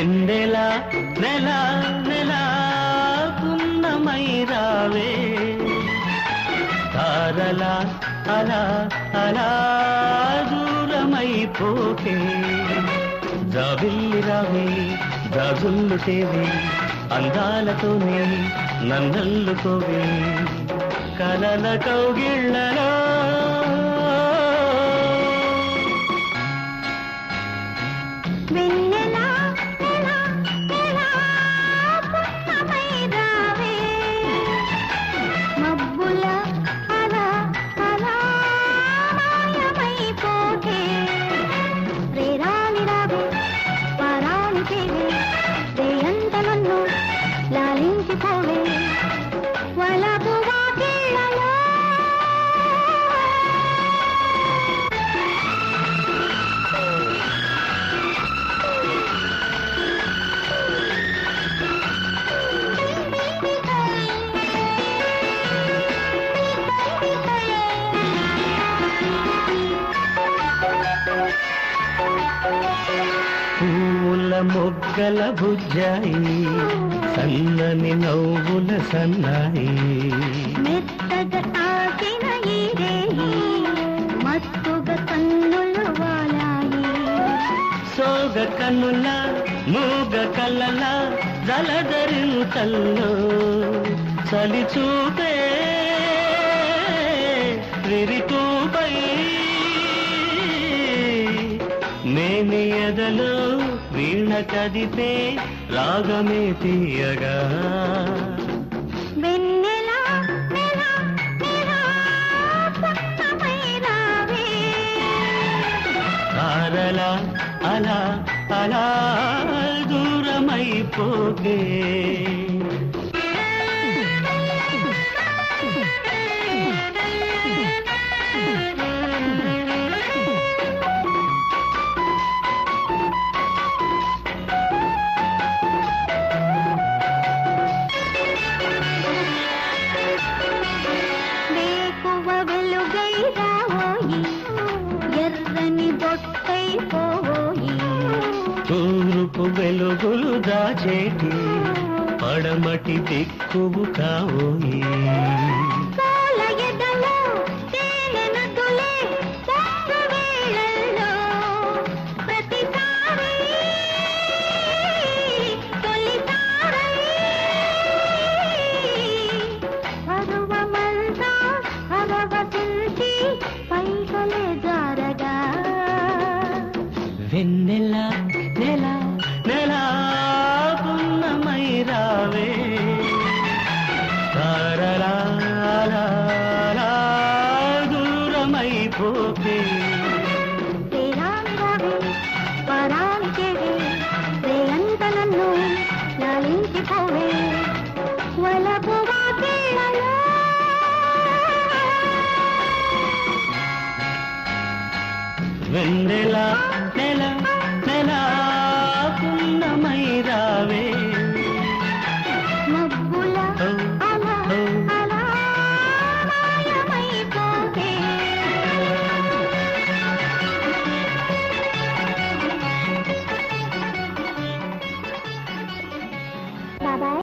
వెన్నెల నెల నెల పున్నమై రావే తారల అలా అలా దూరమైపోకే జాబిల్లి రావే జాజుల్లు తేవే అందాలతోనే నన్నల్లుకోవే కలల కౌగిళ్ళలో వెన్నెల నెల నెల పున్నమై రావే మబ్బుల అలా అలా మాయమైపోకే రేరాని రావే వారాని చేవే రేయంత నన్ను లాలించిపోవే వలపు వాకిళ్ళలో పూల మొగ్గల బుజ్జాయి సన్నని నవ్వుల సన్నాయి మెత్తగా తాకిన ఈ రేయి మత్తుగా కన్నులు వాలాయి సోగ కన్నుల మూగ కళ్ళల జలధరింతల్లో చలి చూపే విరితూపై మేని ఎదలో వీణ కదిపే రాగమే తీయగా వెన్నెల నెల నెల పున్నమై రావే తారల అలా అలా దూరమైపోకే వేకువ వెలుగై రావోయి ఎర్రని బొట్టై పోవోయి తూర్పు వెలుగులు దాచేటి పడమటి దిక్కువు కావోయి పూల ఎదలో తేనె నదులే పొంగు వేళల్లో ప్రతిసారి తొలిసారై పరువమంతా హరవసించి పైకలే జారగా వెన్నెల నెల నెల పున్నమై రావే తారలా దూరమైపోకే శ్రీరామి రావే పరాని చేవే రేయంత నన్ను లాలించిపోవే వలపు వాకిళ్ళలో వెన్నెల నెల